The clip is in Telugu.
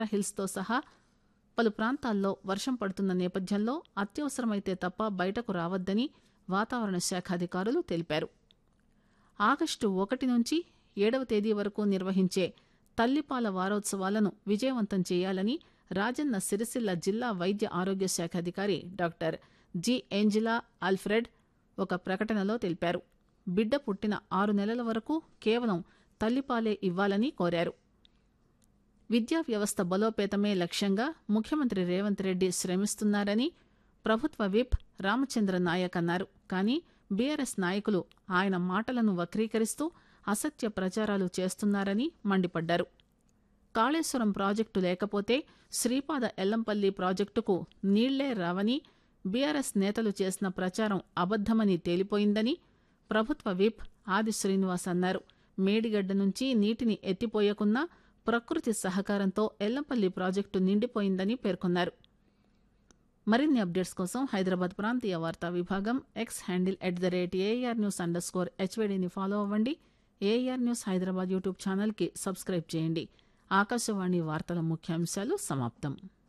హిల్స్తో సహా పలు ప్రాంతాల్లో వర్షం పడుతున్న నేపథ్యంలో అత్యవసరమైతే తప్ప బయటకు రావద్దని వాతావరణ శాఖ అధికారులు తెలిపారు ఆగస్టు ఒకటి నుంచి ఏడవ తేదీ వరకు నిర్వహించే తల్లిపాల వారోత్సవాలను విజయవంతం చేయాలని రాజన్న సిరిసిల్ల జిల్లా వైద్య ఆరోగ్య శాఖ అధికారి డాక్టర్ జి ఏంజిలా ఆల్ఫ్రెడ్ ఒక ప్రకటనలో తెలిపారు బిడ్డ పుట్టిన ఆరు నెలల వరకు కేవలం తల్లిపాలే ఇవ్వాలని కోరారు విద్యా వ్యవస్థ బలోపేతమే లక్ష్యంగా ముఖ్యమంత్రి రేవంత్ రెడ్డి శ్రమిస్తున్నారని ప్రభుత్వ విప్ రామచంద్ర నాయక్ అన్నారు కానీ బీఆర్ఎస్ నాయకులు ఆయన మాటలను వక్రీకరిస్తూ అసత్య ప్రచారాలు చేస్తున్నారని మండిపడ్డారు కాళేశ్వరం ప్రాజెక్టు లేకపోతే శ్రీపాద ఎల్లంపల్లి ప్రాజెక్టుకు నీళ్లే రావని బీఆర్ఎస్ నేతలు చేసిన ప్రచారం అబద్దమని తేలిపోయిందని ప్రభుత్వ విప్ ఆది శ్రీనివాస్ అన్నారు మేడిగడ్డ నుంచి నీటిని ఎత్తిపోయకున్నా ప్రకృతి సహకారంతో ఎల్లంపల్లి ప్రాజెక్టు నిండిపోయిందని పేర్కొన్నారు మరిన్ని అప్డేట్స్ కోసం హైదరాబాద్ ప్రాంతీయ వార్తా విభాగం X handle at the rate AR news underscore హెచ్వీడీని ఫాలో అవ్వండి ఏఆర్ న్యూస్ హైదరాబాద్ యూట్యూబ్ ఛానల్కి సబ్స్క్రైబ్ చేయండి ఆకాశవాణి వార్తల ముఖ్యాంశాలు సమాప్తం